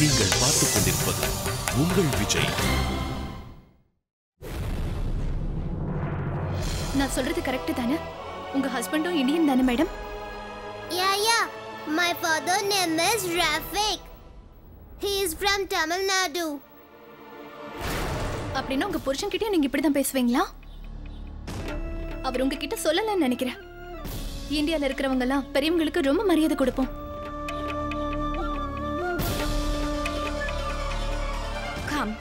நீங்கள் பார்த்துக் கொண்டிருப்பது உங்கள் விஜய் நான் சொல்றது கரெக்ட் தானே உங்க ஹஸ்பண்டும் இந்தியன் தானே madam Yeah, yeah. My father name is Rafik. He is from Tamil Nadu. அப்படின்னா உங்க புருஷன்கிட்டயும் நீங்க இப்படிதான் பேசுவீங்களா அவர் உங்ககிட்ட சொல்லலன்னு நினைக்கிறேன் இந்தியால இருக்கிறவங்க எல்லாம் பெரியவங்களுக்கு ரொம்ப மரியாதை கொடுப்போம் come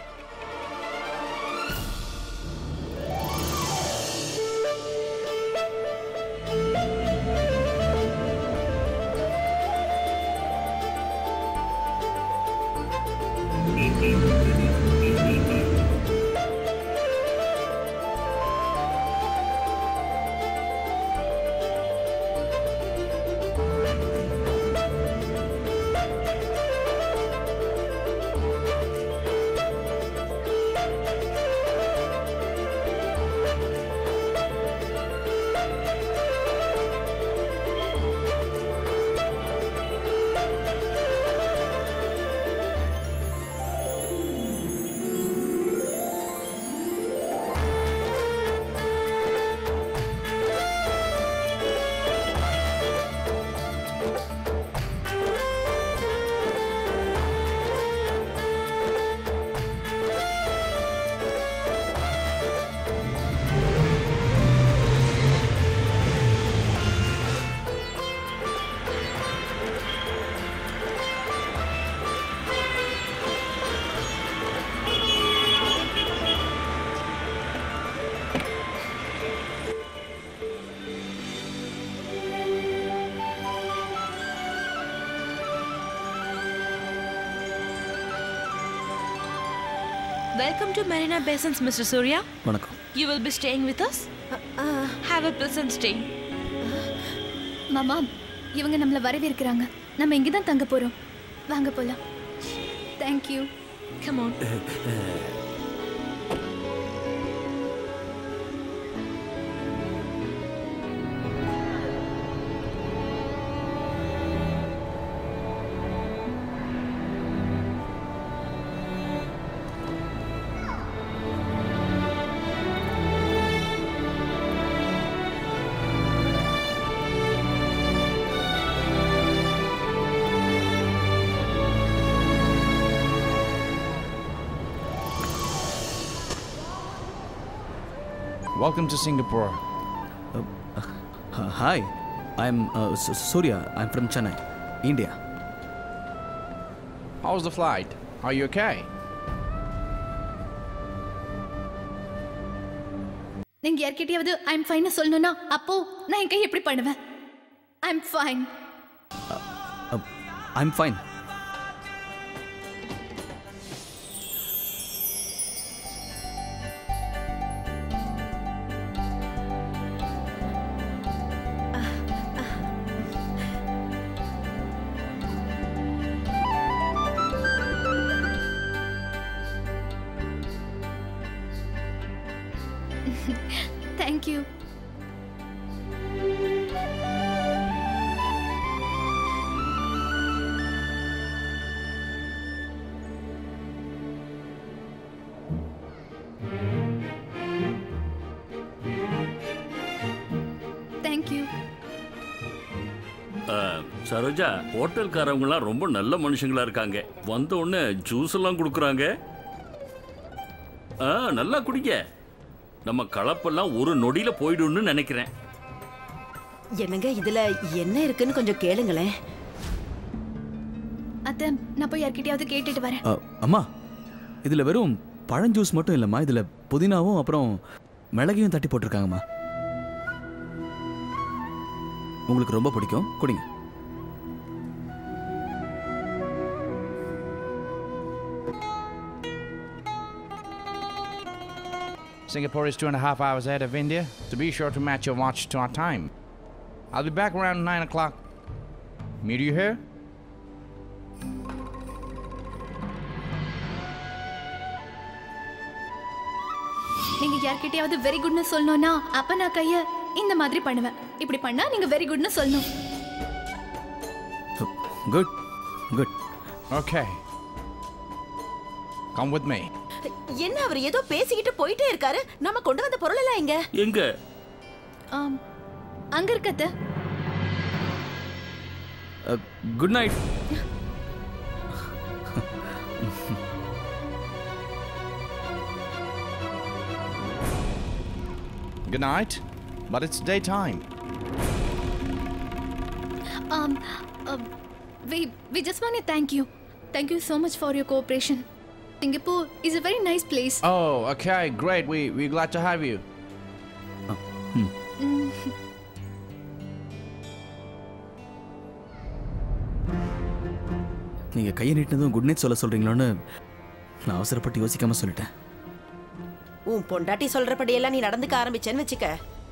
Welcome to Marina Basins, Mr. Surya. வணக்கம் You will be staying with us? Have a pleasant stay. மாமா இவங்க நம்மள வரவேற்கிறாங்க நம்ம இங்க தான் தங்க போறோம் வாங்க போலாம் thank you Come on. Welcome to Singapore. Hi I am Surya I am from Chennai India How's the flight? Are you okay? நீங்க யார்கிட்டயாவது ஐ எம் ஃபைன் சொல்லணும்னா அப்போ நான் என் கை எப்படி பண்ணுவேன் I am fine I am fine thank you thank you Saroja ஹோட்டல்காரவங்கலாம் ரொம்ப நல்ல மனுஷங்களா இருக்காங்க வந்த உடனே ஜூஸ் எல்லாம் கொடுக்குறாங்க ஆ நல்லா குடிங்க நம்ம கலப்பெல்லாம் ஒரு நொடியில போயிடும்னு நினைக்கிறேன் என்னங்க இதுல என்ன இருக்குன்னு கொஞ்சம் கேளுங்களேன் அத்தை நான் போய் யார்கிட்டயாவது கேட்டுட்டு வரேன் அம்மா இதில் வெறும் பழஞ்சூஸ் மட்டும் இல்லைம்மா இதில் புதினாவும் அப்புறம் மிளகையும் தட்டி போட்டிருக்காங்கம்மா உங்களுக்கு ரொம்ப பிடிக்கும் குடிங்க Singapore is two and a half hours ahead of India, so be sure to match your watch to our time. I'll be back around 9 o'clock. Meet you here? நீங்க யார்கிட்டயாவது வெரி குட்னு சொல்லணும்னா அப்ப நான் கைய இந்த மாதிரி பண்ணுவேன் இப்படி பண்ணா நீங்க வெரி குட்னு சொல்லணும் good good Okay. Come with me. என்ன அவர் ஏதோ பேசிக்கிட்டு போயிட்டே இருக்காரு நம்ம கொண்டு வந்த பொருள் எல்லாம் எங்க எங்க ஆம் அங்க இருக்கத்த good night Good night. But it's daytime. Um, uh, we we just want to thank you. Thank you so much for your cooperation. Singapore is a very nice place. Oh, okay, great. We we're glad to have you. நீங்கள் கையை நீட்டினதும் good night சொல்ல சொல்கிறீங்களோன்னு நான் அவசரப்பட்டு யோசிக்காம சொல்லிட்டேன் உன் பொண்டாட்டி சொல்றபடியெல்லாம் நீ நடந்துக்க ஆரம்பிச்சேன்னு வச்சுக்க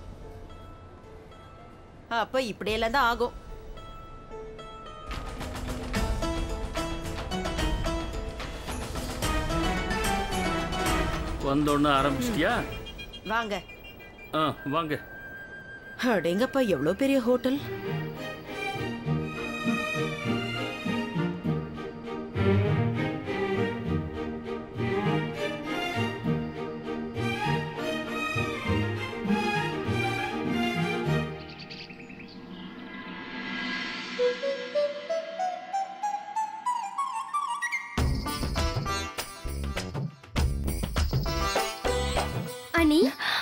அப்ப இப்படியெல்லாம் தான் ஆகும் வந்தோன்னு ஆரம்பிச்சிட்டியா வாங்க ஆ வாங்க அடேங்கப்பா எவ்வளோ பெரிய ஹோட்டல் அனி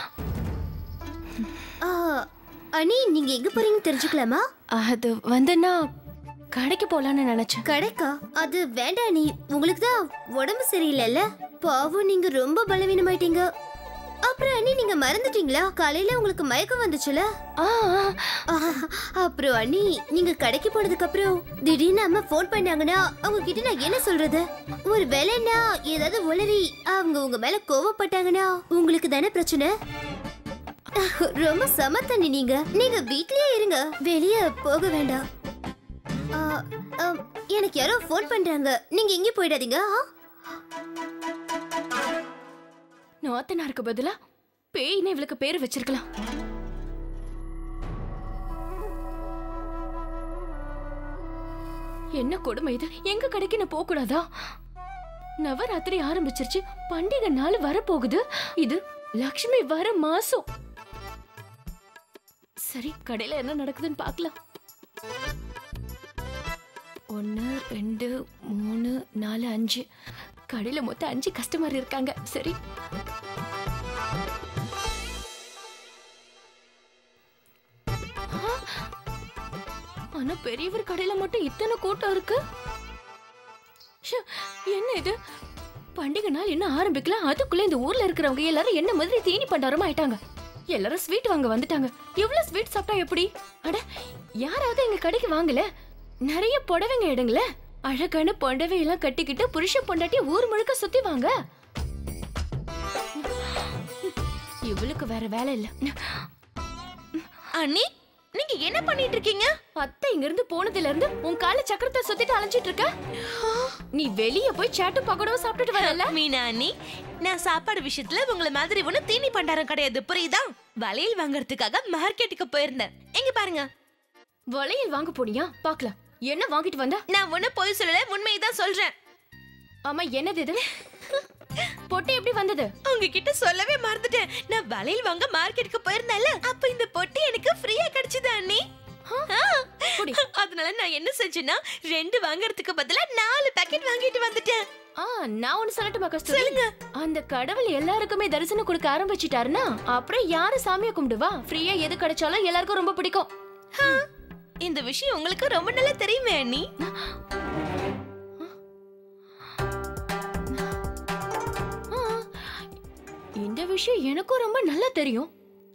ஆ, அனி நீங்க எங்க போறீங்க தெரிஞ்சுக்கலாமா அது வந்துன்னா கடைக்கு போலான்னு நினைச்சேன் கடைக்கா அது வேண்டாம் நீ உங்களுக்கு தான் உடம்பு சரியில்லைல்ல பாவம் நீங்க ரொம்ப பலவீனமாயிட்டீங்க அப்புறம் அண்ணி நீங்க மறந்துட்டீங்களா காலையில உங்களுக்கு மயக்கம் வந்துச்சுல ஆ ஆ, ஆஹா, அப்புறம் அண்ணி நீங்க கடைக்கு போனதுக்கு அப்புறம் திடீர்னு அம்மா ஃபோன் பண்ணாங்கன்னா அவங்க கிட்ட நான் என்ன சொல்றது ஒரு வேலைன்னா ஏதாவது உளறி அவங்க உங்க மேல கோவப்பட்டாங்கன்னா உங்களுக்கு தானே பிரச்சனை ரொம்ப சமத்தண்ணி நீங்க நீங்க வீட்லயே இருங்க வெளிய போக வேண்டாம் ஆ, ஆ, எனக்கு யாரோ ஃபோன் பண்றாங்க நீங்க எங்கேயும் போயிடாதீங்க ஆ? நாத்தனாருக்கு பதிலா பேய்னு இவளுக்கு பேர் வச்சிருக்கலாம் என்ன கொடுமை இது எங்க கடைக்கு நான் போக கூடாதா நவராத்திரி ஆரம்பிச்சிருச்சு பண்டிகை நாள் வரப்போகுது இது லக்ஷ்மி வர மாசம் சரி கடையில என்ன நடக்குதுன்னு பார்க்கலாம் ஒன்று ரெண்டு மூணு நாலு அஞ்சு கடையில மொத்தம் அஞ்சு கஸ்டமர் இருக்காங்க சரி ஆ, ஆனா பெரியவர் கடையில மட்டும் இத்தனை கூட்டம் இருக்கு ஷே, என்ன இது பண்டிகை நாள் இன்னும் ஆரம்பிக்கல அதுக்குள்ள இந்த ஊர்ல இருக்கிறவங்க எல்லாரும் என்ன மாதிரி தீனி பண்டாரமா ஆயிட்டாங்க எல்லாரும் ஸ்வீட் வாங்க வந்துட்டாங்க எவ்வளவு ஸ்வீட் சாப்பிட்டா எப்படி அட யாராவது எங்க கடைக்கு வாங்கல நிறைய புடவைங்க எடுங்கள அழகான புடவை எல்லாம் கட்டிக்கிட்டு புருஷன் பொண்டாட்டி ஊர் முழுக்க சுத்தி வாங்க இவளுக்கு வேற வேலை இல்ல அண்ணி நீங்க என்ன பண்ணிட்டு இருக்கீங்க அத்தை இங்க இருந்து போனதுல இருந்து உன் கால சக்கரத்தை சுத்திட்டு அலைஞ்சிட்டு இருக்க நீ வெளிய போய் சாட்டும் பக்கோடாவும் சாப்பிட்டுட்டு வரல மீனா அண்ணி நான் சாப்பாடு விஷயத்துல உங்கள மாதிரி ஒண்ணு தீனி பண்டாரம் கிடையாது புரியுதா வளையல் வாங்குறதுக்காக மார்க்கெட்டுக்கு போயிருந்தேன் எங்க பாருங்க வளையல் வாங்க போனியா பாக்கலாம் என்ன வாங்கிட்டு வந்த நான் ஒண்ணு பொய் சொல்லல உண்மையதான் சொல்றேன் ஆமா என்னது இது பொட்டி எப்படி வந்தது உங்ககிட்ட சொல்லவே மறந்துட்டேன் நான் வளையல் வாங்க மார்க்கெட்டுக்கு போயிருந்தேன்ல அப்ப இந்த பொட்டி எனக்கு ஃப்ரீயா கிடைச்சது அண்ணி ஆ. குடி. அதனால நான் என்ன செஞ்சேன்னா ரெண்டு வாங்குறதுக்கு பதிலா நாலு பாக்கெட் வாங்கிட்டு வந்துட்டேன் ஆ நான் ஒன்னு சொல்லட்டுமா கஸ்தூரி சொல்லுங்க. அந்த கடவுள் எல்லாருக்குமே தரிசனம் கொடுக்க ஆரம்பிச்சிட்டாருன்னா அப்புறம் யாரு சாமியை கும்பிடுவா ஃப்ரீயா எது கிடைச்சாலும் எல்லாருக்கும் ரொம்ப பிடிக்கும் ஆ. இந்த விஷயம் உங்களுக்கு ரொம்ப நல்லா தெரியுமே அண்ணி ஆ, இந்த விஷயம் எனக்கும் ரொம்ப நல்லா தெரியும்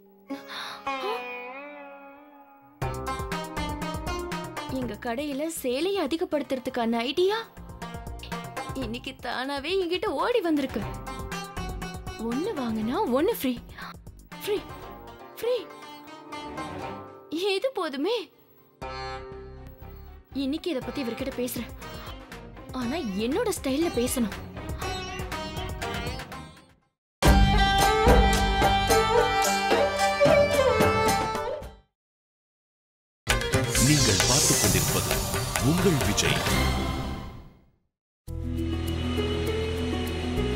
எங்க கடையில சேலையை அதிகப்படுத்துறதுக்கான ஐடியா இன்னைக்கு தானாவே என்கிட்ட ஓடி வந்திருக்கு ஒண்ணு வாங்கினா ஒண்ணு ஃப்ரீ ஃப்ரீ ஃப்ரீ இது போதுமே இன்னைக்கு இத பத்தி இவர்கிட்ட பேசுறேன் ஆனா என்னோட ஸ்டைல்ல பேசணும் நீங்கள் பார்த்துக் கொண்டிருப்பது உங்கள் விஜய்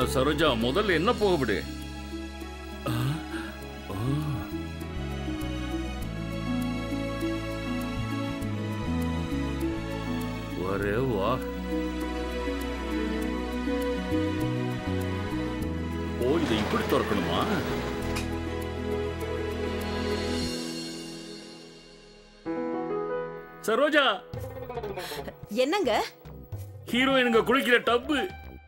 சரோஜா முதல்ல என்ன போக விடு ஆ, ஆ. வரே வா ஓ இதை இப்படி திறக்கணுமா சரோஜா என்னங்க ஹீரோயினுங்க குளிக்கிற டப்பு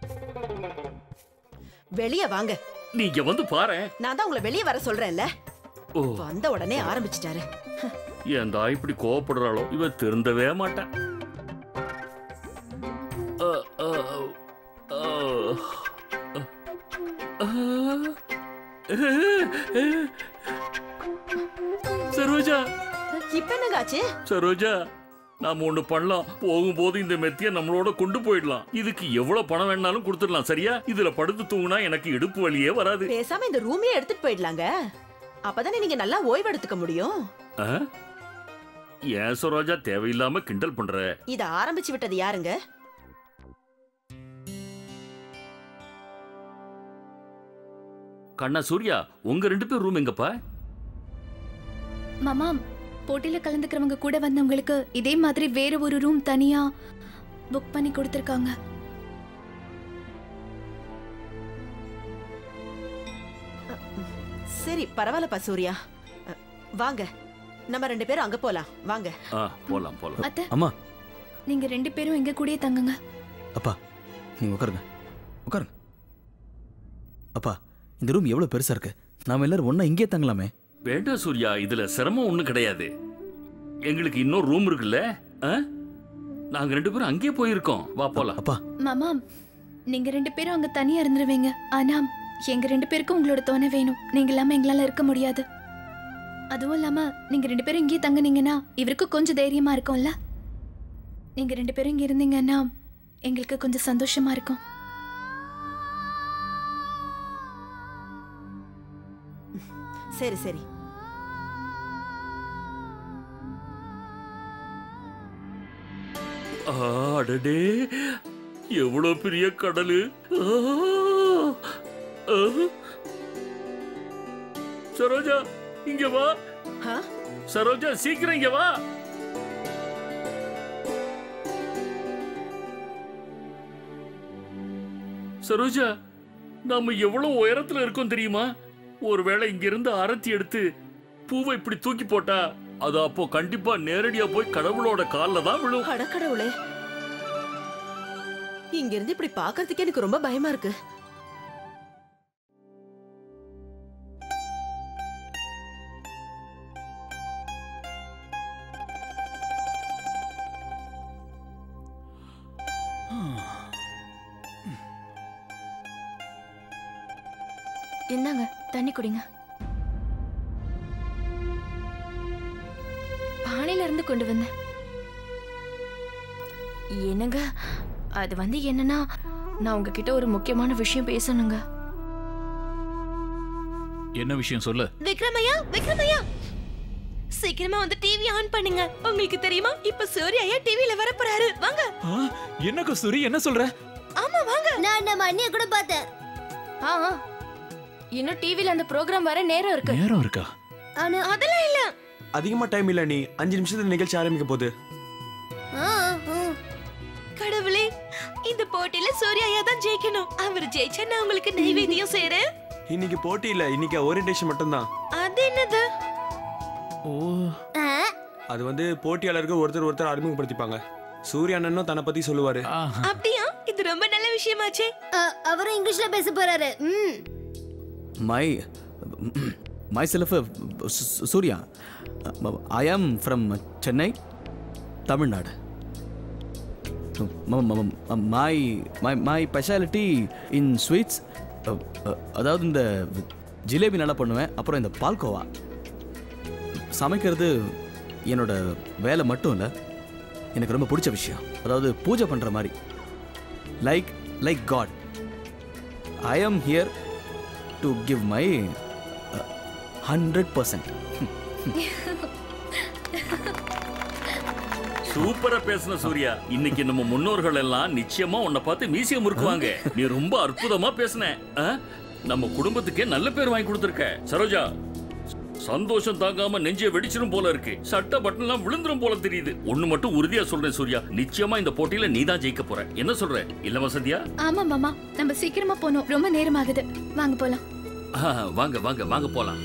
வெளிய வாங்க நீங்க வந்து பாரு நான் தான் உங்களை வெளிய வர சொல்றேன்ல ஓ வந்த உடனே ஆரம்பிச்சிட்டாரு என் தாய் இப்படி கோவப்படுறாளோ இவ திருந்தவே மாட்டேன் அ, அ, அ, அ. சரோஜா இப்ப என்னங்க ஆச்சு சரோஜா நாம ஒண்ணு பண்ணலாம் போகும்போது இந்த மெத்திய நம்மளோட கொண்டு போயிடலாம் இதுக்கு எவ்வளவு பணம் வேணாலும் கொடுத்துடலாம் சரியா இதுல படுத்து தூங்குனா எனக்கு இடுப்பு வலியே வராது பேசாம இந்த ரூமையே எடுத்துட்டு போயிடலாங்க அப்பதானே நீங்க நல்லா ஓய்வு எடுத்துக்க முடியும் ஆ? ஏன் சரோஜா தேவையில்லாம கிண்டல் பண்ற இத ஆரம்பிச்சு விட்டது யாருங்க கண்ணா சூர்யா உங்க ரெண்டு பேர் ரூம் எங்கப்பா மாமா போட்டியில கலந்துக்கிறவங்க கூட வந்தவங்களுக்கு இதே மாதிரி வேற ஒரு ரூம் தனியா புக் பண்ணி கொடுத்துருக்காங்க சரி பரவாயில்லப்பா சூர்யா அ, வாங்க நம்ம ரெண்டு பேரும் அங்க போலாம் வாங்க ஆ போலாம் போலாம் அத்தை அம்மா நீங்க ரெண்டு பேரும் எங்க கூடயே தங்குங்க அப்பா நீங்க உட்காருங்க உட்காருங்க அப்பா இந்த ரூம் எவ்வளவு பெருசா இருக்கு நாம எல்லாரும் ஒண்ணா இங்கே தங்கலாமே வேண்டாம் சூர்யா இதுல சிரமம் ஒண்ணும் கிடையாது எங்களுக்கு இன்னொரு ரூம் இருக்குல்ல ஆ? நாங்க ரெண்டு பேரும் அங்கேயே போயிருக்கோம் வா போலாம் அப்பா மாமா நீங்க ரெண்டு பேரும் அங்க தனியா இருந்துருவீங்க ஆனா எங்க ரெண்டு பேருக்கும் உங்களோட துணை வேணும் நீங்க இல்லாம எங்களால இருக்க முடியாது அதுவும் இல்லாம நீங்க ரெண்டு பேரும் இங்கேயே தங்குனீங்கன்னா இவருக்கு கொஞ்சம் தைரியமா இருக்கும்ல நீங்க ரெண்டு பேரும் இங்க இருந்தீங்கன்னா எங்களுக்கு கொஞ்சம் சந்தோஷமா இருக்கும் சரி சரி ஆ, அடடே எவ்வளவு பெரிய கடலு ஆ, ஆ. சரோஜா இங்க வா ஆ? சரோஜா சீக்கிரம் இங்க வா சரோஜா நாம எவ்வளவு உயரத்துல இருக்கோம் தெரியுமா ஒருவேளை இங்க இருந்து அரத்தி எடுத்து பூவை இப்படி தூக்கி போட்டா அது அப்போ கண்டிப்பா நேரடியா போய் கடவுளோட கால்ல தான் விழும் அடக்கடவுளே இங்க இருந்து இப்படி பாக்குறதுக்கே எனக்கு ரொம்ப பயமா இருக்கு என்னங்க தண்ணி குடிங்க பானையில இருந்து கொண்டு வந்தேன் என்னங்க அது வந்து என்னன்னா நான் உங்ககிட்ட ஒரு முக்கியமான விஷயம் பேசணுங்க என்ன விஷயம் சொல்லு விக்ரமையா விக்ரமையா சீக்கிரமா வந்து டிவி ஆன் பண்ணுங்க உங்களுக்கு தெரியுமா இப்ப சூர்யா டிவில வர போறாரு வாங்க என்ன கஸ்தூரி என்ன சொல்ற ஆமா வாங்க நான் நம்ம அண்ணிய கூட பார்த்தேன் ஆ ஆ. இன்னும் டிவில அந்த ப்ரோக்ராம் வர நேரம் இருக்கு நேரம் இருக்கா ஆனா அதெல்லாம் இல்ல அதிகமா டைம் இல்ல நீ அஞ்சு நிமிஷத்துல நிகழ்ச்சி ஆரம்பிக்க போகுது ஆ, ஆ. கடவுளே இந்த போட்டியில சூர்யா தான் ஜெயிக்கணும் அவர் ஜெயிச்சா நான் உங்களுக்கு நைவேத்தியம் செய்யறேன் இன்னைக்கு போட்டி இல்ல இன்னைக்கு ஓரியன்டேஷன் மட்டும்தான் அது என்னது ஓ ஆ, அது வந்து போட்டியாளருக்கு ஒருத்தர் ஒருத்தர் அறிமுகப்படுத்திப்பாங்க சூரிய அண்ணனும் தன்னை பத்தி சொல்லுவாரு ஆஹா. அப்படியா இது ரொம்ப நல்ல விஷயமாச்சே ஆ, அவரும் இங்கிலீஷ்ல பேச போறாரு ம் my myself Surya I am from Chennai Tamil Nadu my my my speciality in sweets அதாவது இந்த ஜிலேபி நல்லா பண்ணுவேன் அப்புறம் இந்த பால்கோவா சமைக்கிறது என்னோட வேலை மட்டும் இல்லை எனக்கு ரொம்ப பிடிச்ச விஷயம் அதாவது பூஜை பண்ணுற மாதிரி like like god I am here to give my hundred percent சூப்பரா பேசுன சூர்யா இன்னைக்கு நம்ம முன்னோர்கள் எல்லாம் நிச்சயமா உன்னை பார்த்து மீசியம் முறுக்குவாங்க நீ ரொம்ப அற்புதமா பேசுன ஆ? நம்ம குடும்பத்துக்கே நல்ல பேர் வாங்கி கொடுத்துருக்க சரோஜா சந்தோஷம் தாங்காம நெஞ்சை வெடிச்சிரும் போல இருக்கு சட்ட பட்டன் எல்லாம் விழுந்துரும் போல தெரியுது ஒண்ணு மட்டும் உறுதியா சொல்றேன் சூர்யா நிச்சயமா இந்த போட்டியில நீ தான் ஜெயிக்க போற என்ன சொல்ற இல்ல வசந்தியா ஆமா மாமா நம்ம சீக்கிரமா போகணும் ரொம்ப நேரம் ஆகுது வாங்க போலாம் ஆ, வாங்க வாங்க வாங்க போலாம்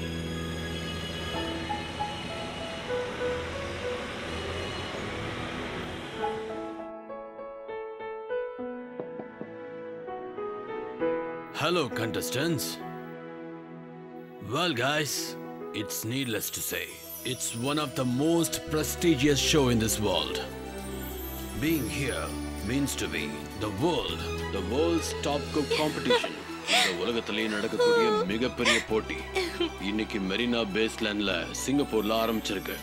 Hello, contestants. Well, guys, it's needless to say, it's one of the most prestigious show in this world. Being here means to be the world, the world's top cook competition. இந்த உலகத்திலேயே நடக்கக்கூடிய மிகப்பெரிய போட்டி இன்னைக்கு மெரினா பேஸ்லேண்ட்ல சிங்கப்பூர்ல ஆரம்பிச்சிருக்கு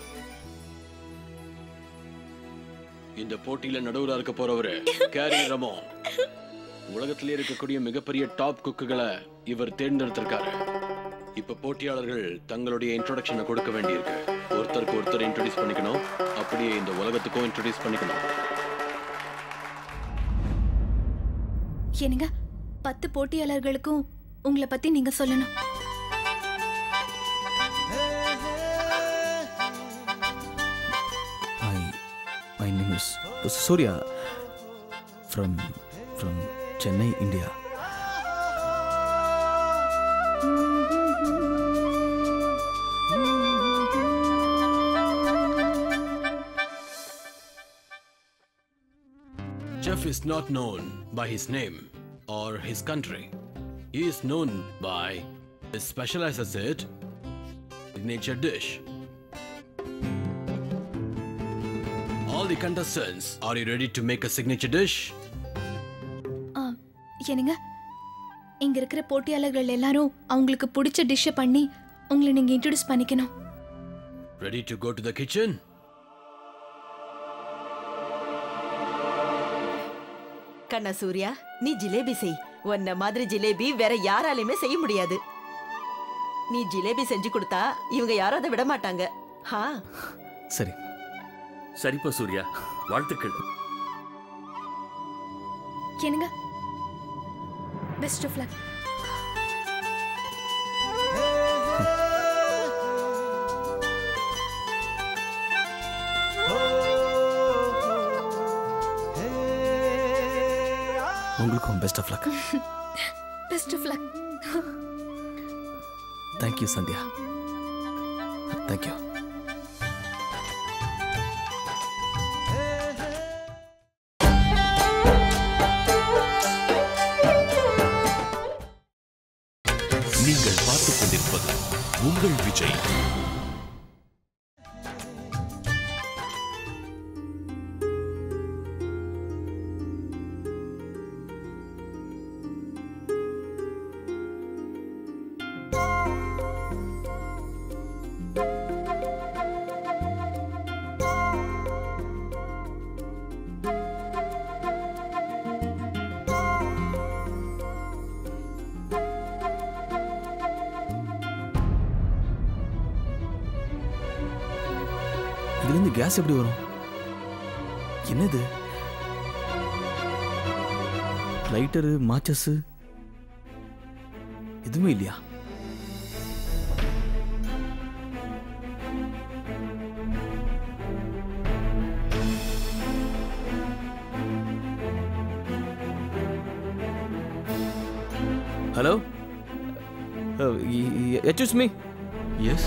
இந்த போட்டியில நடுவுல இருக்க போறவரு கேரி ரமோ உலகத்திலே இருக்கக்கூடிய மிகப்பெரிய டாப் குக்குகளை இவர் தேர்ந்தெடுத்திருக்காரு இப்ப போட்டியாளர்கள் தங்களுடைய இன்ட்ரோடக்ஷனை கொடுக்க வேண்டியிருக்கு ஒருத்தருக்கு ஒருத்தர் இன்ட்ரோடியூஸ் பண்ணிக்கணும் அப்படியே இந்த உலகத்துக்கும் இன்ட்ரோடியூஸ் பண்ணிக்கணும் என்னங்க பத்து போட்டியாளர்களுக்கும் உங்களை பத்தி நீங்க சொல்லணும் My my name is Surya from from Chennai, India. Jeff is not known by his name or his country. He is known by his specialized asset, signature dish. All the contestants, are you ready to make a signature dish? ஆ, என்னங்க இங்க இருக்கிற போட்டியாளர்கள் எல்லாரும் அவங்களுக்கு பிடிச்ச டிஷ்ஷை பண்ணி உங்களை நீங்க இன்ட்ரோடியூஸ் பண்ணிக்கணும் Ready to go to the kitchen? கண்ணா சூர்யா நீ ஜிலேபி செய் உன்ன மாதிரி ஜிலேபி வேற யாராலையுமே செய்ய முடியாது நீ ஜிலேபி செஞ்சு கொடுத்தா இவங்க யாரும் அதை விட மாட்டாங்க ஹா சரி சரிப்பா சூர்யா வாழ்த்துக்கள் என்னங்க பெஸ்ட் ஆஃப் லக் உங்களுக்கும் best of luck best of luck thank you Sandhya thank you நீங்கள் பார்த்துக் கொண்டிருப்பது உங்கள் விஜய் இதுலேருந்து கேஸ் எப்படி வரும் என்னது லைட்டரு மாச்சஸ் எதுவுமே இல்லையா ஹலோ எச்சூஸ் me yes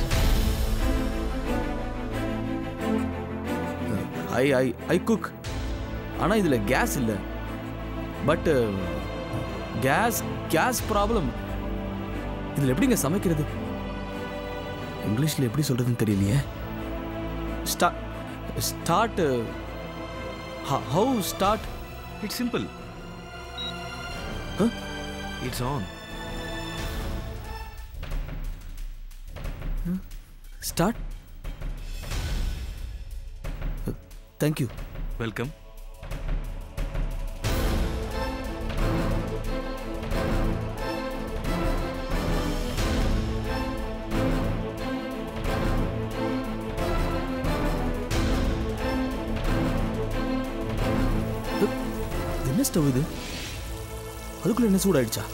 I I I cook ஆனால் இதில் கேஸ் இல்லை பட் கேஸ் கேஸ் ப்ராப்ளம் இதில் எப்படிங்க சமைக்கிறது இங்கிலீஷில் எப்படி சொல்கிறதுன்னு தெரியலையே ஸ்டா start how start it's simple it's on start thank you welcome என்ன ஸ்டவ் இது அதுக்குள்ள என்ன சூடாயிடுச்சா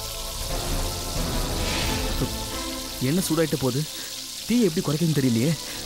என்ன சூடாயிட்ட போகுது தீ எப்படி குறைக்குதுன்னு தெரியலையே